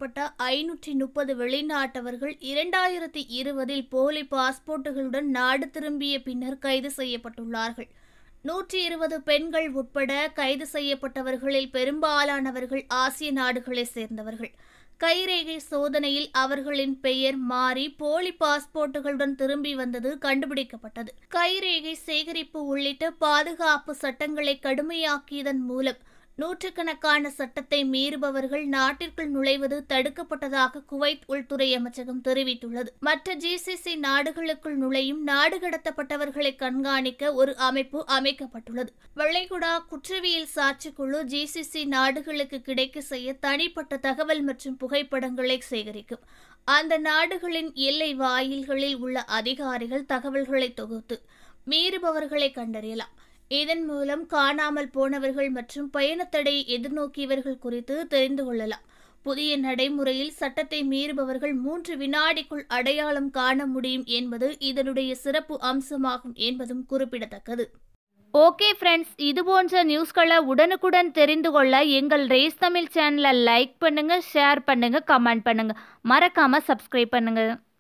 உட்பட்ட ஐநூற்றி முப்பது வெளிநாட்டவர்கள் இரண்டாயிரத்தி இருபதில் போலி பாஸ்போர்ட்டுகளுடன் நாடு திரும்பிய பின்னர் கைது செய்யப்பட்டுள்ளார்கள் நூற்றி இருபது பெண்கள் உட்பட கைது செய்யப்பட்டவர்களில் பெரும்பாலானவர்கள் ஆசிய நாடுகளைச் சேர்ந்தவர்கள் கைரேகை சோதனையில் அவர்களின் பெயர் மாறி போலி பாஸ்போர்ட்டுகளுடன் திரும்பி வந்தது கண்டுபிடிக்கப்பட்டது கைரேகை சேகரிப்பு உள்ளிட்ட பாதுகாப்பு சட்டங்களை கடுமையாக்கியதன் மூலம் நூற்றுக்கணக்கான சட்டத்தை மீறுபவர்கள் நாட்டிற்குள் நுழைவது தடுக்கப்பட்டதாக குவைத் உள்துறை அமைச்சகம் தெரிவித்துள்ளது மற்ற ஜிசிசி நாடுகளுக்குள் நுழையும் நாடு கடத்தப்பட்டவர்களை கண்காணிக்க ஒரு அமைப்பு அமைக்கப்பட்டுள்ளது வெள்ளைகுடா குற்றவியல் சாட்சிக்குழு ஜிசிசி நாடுகளுக்கு கிடைக்க செய்ய தனிப்பட்ட தகவல் மற்றும் புகைப்படங்களை சேகரிக்கும் அந்த நாடுகளின் எல்லை வாயில்களில் உள்ள அதிகாரிகள் தகவல்களை தொகுத்து மீறுபவர்களை கண்டறியலாம் இதன் மூலம் காணாமல் போனவர்கள் மற்றும் பயணத்தடையை எதிர்நோக்கியவர்கள் குறித்து தெரிந்து கொள்ளலாம் புதிய நடைமுறையில் சட்டத்தை மீறுபவர்கள் மூன்று வினாடிக்குள் அடையாளம் காண முடியும் என்பது இதனுடைய சிறப்பு அம்சமாகும் என்பதும் குறிப்பிடத்தக்கது ஓகே ஃப்ரெண்ட்ஸ் இது போன்ற நியூஸ்களை உடனுக்குடன் தெரிந்து கொள்ள எங்கள் ரேஸ் தமிழ் சேனலை லைக் பண்ணுங்க ஷேர் பண்ணுங்க கமெண்ட் பண்ணுங்க மறக்காம சப்ஸ்கிரைப் பண்ணுங்க